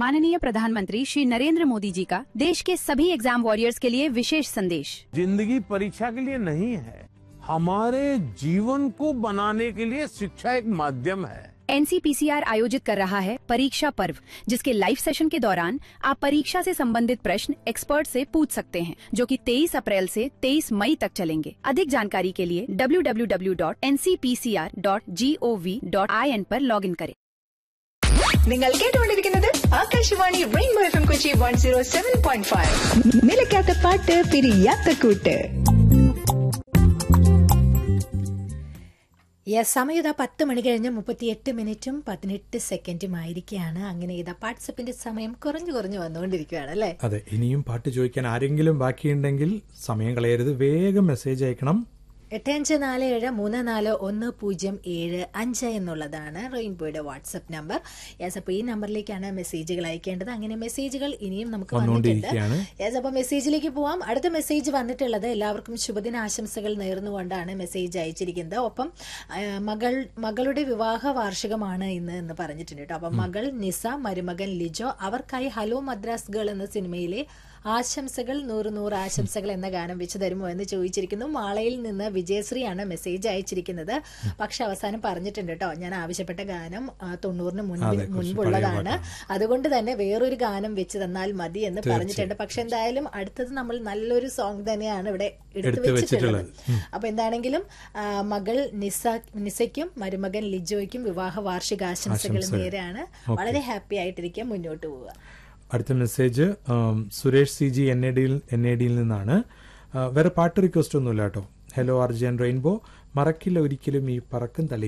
माननीय प्रधानमंत्री श्री नरेंद्र मोदी जी का देश के सभी एग्जाम वॉरियर्स के लिए विशेष संदेश जिंदगी परीक्षा के लिए नहीं है हमारे जीवन को बनाने के लिए शिक्षा एक माध्यम है एनसीपीसीआर आयोजित कर रहा है परीक्षा पर्व जिसके लाइव सेशन के दौरान आप परीक्षा से संबंधित प्रश्न एक्सपर्ट से पूछ सकते हैं जो कि 23 अप्रैल से 23 मई तक चलेंगे अधिक जानकारी के लिए www.ncpcr.gov.in पर लॉगिन करें നിങ്ങൾ കേട്ടുകൊണ്ടിരിക്കുന്നത് Akashvani rainbow F M Kochi one zero seven point five നിലയ്ക്കാത്ത പാട്ട് പിരിയാത്ത കൂട്ട് യെസ് സമയം ഇതാ പത്ത് മണി കഴിഞ്ഞ് മുപ്പത്തിയെട്ട് മിനിറ്റും പതിനെട്ട് സെക്കൻഡും ആയിരിക്കുകയാണ് അങ്ങനെ ഇതാ വാട്സപ്പിന്റെ സമയം കുറഞ്ഞു കുറഞ്ഞു വന്നുകൊണ്ടിരിക്കുകയാണ് അല്ലേ അതെ ഇനിയും പാട്ട് ചോദിക്കാൻ ആരെങ്കിലും ബാക്കിയുണ്ടെങ്കിൽ സമയം കളയരുത് വേഗം മെസ്സേജ് അയക്കണം എട്ട് അഞ്ച് നാല് ഏഴ് മൂന്ന് നാല് ഒന്ന് പൂജ്യം ഏഴ് അഞ്ച് എന്നുള്ളതാണ് റെയിൻബോയുടെ വാട്സപ്പ് നമ്പർ യെസ് അപ്പോൾ ഈ നമ്പറിലേക്കാണ് മെസ്സേജുകൾ അയക്കേണ്ടത് അങ്ങനെ മെസ്സേജുകൾ ഇനിയും നമുക്ക് വന്നിട്ടുണ്ട് വന്നുകൊണ്ടിരിക്കുകയാണ്. യെസ് അപ്പോൾ മെസ്സേജിലേക്ക് പോവാം അടുത്ത മെസ്സേജ് വന്നിട്ടുള്ളത് എല്ലാവർക്കും ശുഭദിന ആശംസകൾ നേർന്നുകൊണ്ടാണ് മെസ്സേജ് അയച്ചിരിക്കുന്നത് ഒപ്പം ആ, മകൾ മകളുടെ വിവാഹ വാർഷികമാണ് ഇന്ന് എന്ന് പറഞ്ഞിട്ടുണ്ട് കേട്ടോ അപ്പം മകൾ നിസ മരുമകൻ ലിജോ അവർക്കായി ഹലോ മദ്രാസ് ഗേൾ എന്ന സിനിമയിലെ ആശംസകൾ നൂറ് നൂറ് ആശംസകൾ എന്ന ഗാനം വെച്ച് തരുമോ എന്ന് ചോദിച്ചിരിക്കുന്നു മാളയിൽ നിന്ന് വിജയശ്രീയാണ് മെസ്സേജ് അയച്ചിരിക്കുന്നത് പക്ഷെ അവസാനം പറഞ്ഞിട്ടുണ്ട് കേട്ടോ ഞാൻ ആവശ്യപ്പെട്ട ഗാനം ആ, തൊണ്ണൂറിന് മുൻപിൽ അതെ, കുറച്ച് മുൻപുള്ളതാണ് പഴയ അതുകൊണ്ട് തന്നെ വേറൊരു ഗാനം വെച്ച് തന്നാൽ മതി എന്ന് പറഞ്ഞിട്ടുണ്ട് പക്ഷെ എന്തായാലും അടുത്തത് നമ്മൾ നല്ലൊരു സോങ് തന്നെയാണ് ഇവിടെ എടുത്തു എടുത്ത് വെച്ചിട്ടുള്ളത് വെച്ചിട്ടുള്ളത്. അപ്പൊ എന്താണെങ്കിലും ആ, മകൾ നിസ നിസയ്ക്കും മരുമകൻ ലിജോയ്ക്കും വിവാഹ വാർഷികാശംസകൾ ആശംസകൾ. നേരെയാണ് വളരെ ഹാപ്പി ആയിട്ടിരിക്കുക മുന്നോട്ട് പോവുക അടുത്ത മെസ്സേജ് ഉം, Suresh C G N A ഡിയിൽ എൻ എ ഡിയിൽ നിന്നാണ് ആ, വേറെ പാട്ട് റിക്വസ്റ്റ് ഒന്നുമില്ല കേട്ടോ ഹലോ അർജൻ റെയിൻബോ മറക്കില്ല ഒരിക്കലും ഈ പറക്കും തലി